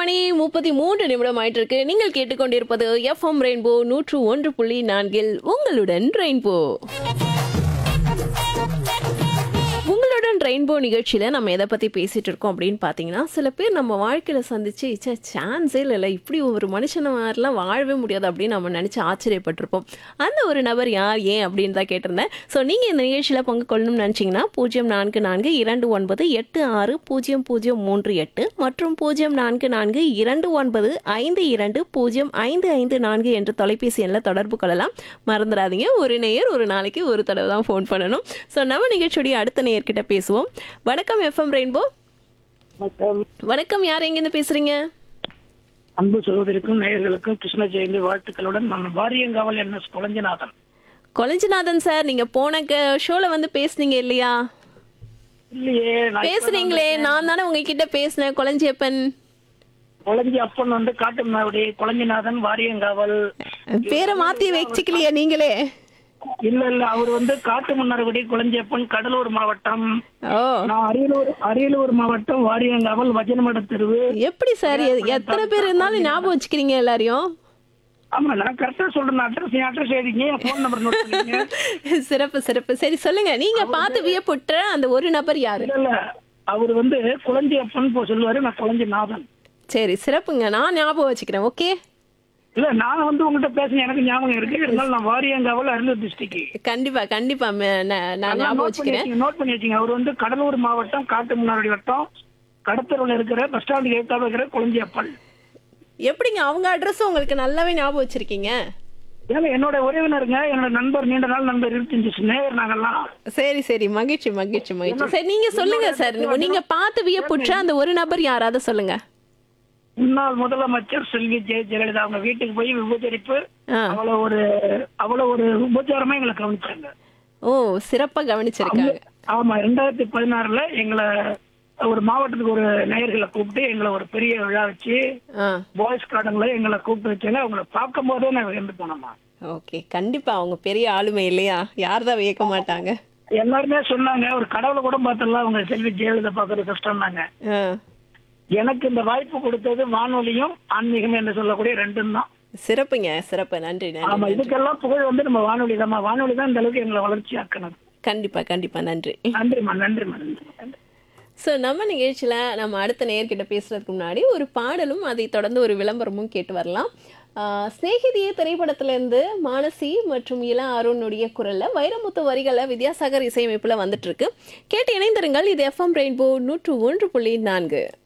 மணி முப்பத்தி மூன்று நிமிடம் ஆயிட்டு இருக்கு நீங்கள் கேட்டுக்கொண்டிருப்பது எஃப்எம் ரெயின்போ நூற்று ஒன்று புள்ளி நான்கில் உங்களுடன் ரெயின்போ உங்களுடன் ரெயின்போ நிகழ்ச்சியில் நம்ம எதை பற்றி பேசிகிட்டு இருக்கோம் அப்படின்னு பார்த்தீங்கன்னா சில பேர் நம்ம வாழ்க்கையில் சந்திச்சு இச்சா சான்ஸே இல்லை இப்படி ஒரு மனுஷனை மாதிரிலாம் வாழவே முடியாது அப்படின்னு நம்ம நினச்சி ஆச்சரியப்பட்டிருப்போம் அந்த ஒரு நபர் யார் ஏன் அப்படின்னு தான் கேட்டிருந்தேன் ஸோ நீங்கள் இந்த நிகழ்ச்சியில் பங்கு கொள்ளணும்னு நினச்சிங்கன்னா பூஜ்ஜியம் நான்கு நான்கு இரண்டு ஒன்பது எட்டு ஆறு பூஜ்ஜியம் பூஜ்ஜியம் மூன்று எட்டு மற்றும் பூஜ்ஜியம் நான்கு நான்கு இரண்டு ஒன்பது ஐந்து இரண்டு பூஜ்ஜியம் ஐந்து ஐந்து நான்கு என்ற தொலைபேசி எண்ணில் தொடர்பு கொள்ளலாம் மறந்துடாதீங்க ஒரு நேயர் ஒரு நாளைக்கு ஒரு தடவை தான் ஃபோன் பண்ணணும் ஸோ நம்ம நிகழ்ச்சியுடைய அடுத்த நேயர்கிட்ட பேசுவோம் வணக்கம் எஃப்எம் ரெயின்போ வணக்கம் வணக்கம் யார் எங்கேருந்து பேசுறீங்க அன்பு சகோதரிக்கும் நேயர்களுக்கும் கிருஷ்ண ஜெயந்தி வாழ்த்துக்களுடன் நான் Variyankaval N S Kuzhanjinathan Kolanjinathan sir நீங்க போன ஷோல வந்து பேசுனீங்க இல்லையா இல்லையே நான் பேசுனீங்களே நான் தானே உங்ககிட்ட பேசினேன் கொலஞ்சியப்பன் குழஞ்சி அப்பன் வந்து காட்டுமன்னாவுடைய குழஞ்சிநாதன் வாரியங்காவல் பேரை மாத்தி வச்சுக்கலையா நீங்களே இல்ல இல்ல அவர் வந்து காட்டு மன்னார்குடி குழஞ்சியப்பன் கடலூர் மாவட்டம் ஓ நான் அரியலூர் அரியலூர் மாவட்டம் வாரியங்காவல் வஜனமட தெருவு எப்படி சார் எ- எத்தனை பேர் இருந்தாலும் ஞாபகம் வச்சுக்கிறீங்க எல்லாரையும் ஆமா நான் கரெக்டா சொல்றேன் அட்ரஸ் அட்ரஸ் எழுதிங்க ஃபோன் நம்பர் நோட் பண்ணிங்க சிறப்பு சிறப்பு சரி சொல்லுங்க நீங்க பார்த்து வியப்புற்ற அந்த ஒரு நபர் யாரு இல்ல இல்ல அவர் வந்து குழஞ்சி அப்பன் போ சொல்லுவாரு நான் குழஞ்சிநாதன் சரி சிறப்புங்க நான் ஞாபகம் வச்சுக்கிறேன் ஓகே இல்ல நான் வந்து உங்ககிட்ட பேசின எனக்கு ஞாபகம் இருக்கு இருந்தாலும் நான் வாரியங்காவல் அரியலூர் டிஸ்ட்ரிக்ட் கண்டிப்பா கண்டிப்பா ம- நான் நான் ஞாபகம் நோட் பண்ணி வச்சுக்கிறேன் வச்சுங்க, நோட் பண்ணி வச்சுங்க அவர் வந்து கடலூர் மாவட்டம் காட்டு முன்னாடி வட்டம் கடத்தூர்ல இருக்கிற பஸ் ஸ்டாண்டுக்கு ஏத்தாப்புல இருக்கிற குழஞ்சியப்பன் எப்படிங்க அவங்க அட்ரஸ் உங்களுக்கு நல்லாவே ஞாபகம் வச்சிருக்கீங்க ஏங்க என்னோட உறவினருங்க என்னோட நண்பர் நீண்ட நாள் நண்பர் இருபத்தஞ்சு நேர் நாங்கெல்லாம் சரி சரி மகிழ்ச்சி மகிழ்ச்சி மகிழ்ச்சி சரி நீங்க சொல்லுங்க சார் நீங்க பார்த்து வியப்புற்ற அந்த ஒரு நபர் யாராவது சொல்லுங்க முன்னாள் முதலமைச்சர் செல்வி ஜெய ஜெயலலிதா அவங்க வீட்டுக்கு போய் விபச்சரிப்பு ஆ. அவ்வளவு ஒரு அவ்வளவு ஒரு உபச்சாரமா எங்களை கவனிச்சாங்க ஓ சிறப்பா கவனிச்சிருக்காங்க ஆமா ரெண்டாயிரத்தி பதினாறுல எங்களை ஒரு மாவட்டத்துக்கு ஒரு நேயர்களை கூப்பிட்டு எங்களை ஒரு பெரிய விழா வச்சு ஆ பாய்ஸ் கார்டன்ல எங்களை கூப்பிட்டு வச்சாங்க அவங்கள பார்க்கும் போதே நான் வியந்து போனோமா ஓகே கண்டிப்பா அவங்க பெரிய ஆளுமை இல்லையா யார் தான் வியக்க மாட்டாங்க எல்லாருமே சொன்னாங்க ஒரு கடவுளை கூட பார்த்தலாம் அவங்க செல்வி ஜெயலலிதா பார்க்கறது கஷ்டம்னாங்க ஆ எனக்கு இந்த வாய்ப்பு கொடுத்தது வானொலியும் ஆன்மீகம் என்று சொல்லக்கூடிய ரெண்டும் தான் சிறப்புங்க சிறப்பு நன்றி ஆமா நன்றி இதுக்கெல்லாம் புகழ் வந்து நம்ம வானொலி தான் வானொலி தான் இந்த அளவுக்கு எங்களை வளர்ச்சி ஆக்கணும் கண்டிப்பா கண்டிப்பா நன்றி நன்றிம்மா நன்றிம்மா நன்றி ஸோ நம்ம நிகழ்ச்சியில் நம்ம அடுத்த நேயர்கிட்ட பேசுறதுக்கு முன்னாடி ஒரு பாடலும் அதை தொடர்ந்து ஒரு விளம்பரமும் கேட்டு வரலாம் ஆஹ் சிநேகிதியே திரைப்படத்திலேருந்து மானசி மற்றும் இள அருணுடைய குரலில் வைரமுத்து வரிகளை வித்யாசாகர் இசையமைப்பில் வந்துட்டு இருக்கு கேட்டு இணைந்திருங்கள் இது எஃப்எம் ரெயின்போ நூற்று ஒன்று புள்ளி நான்கு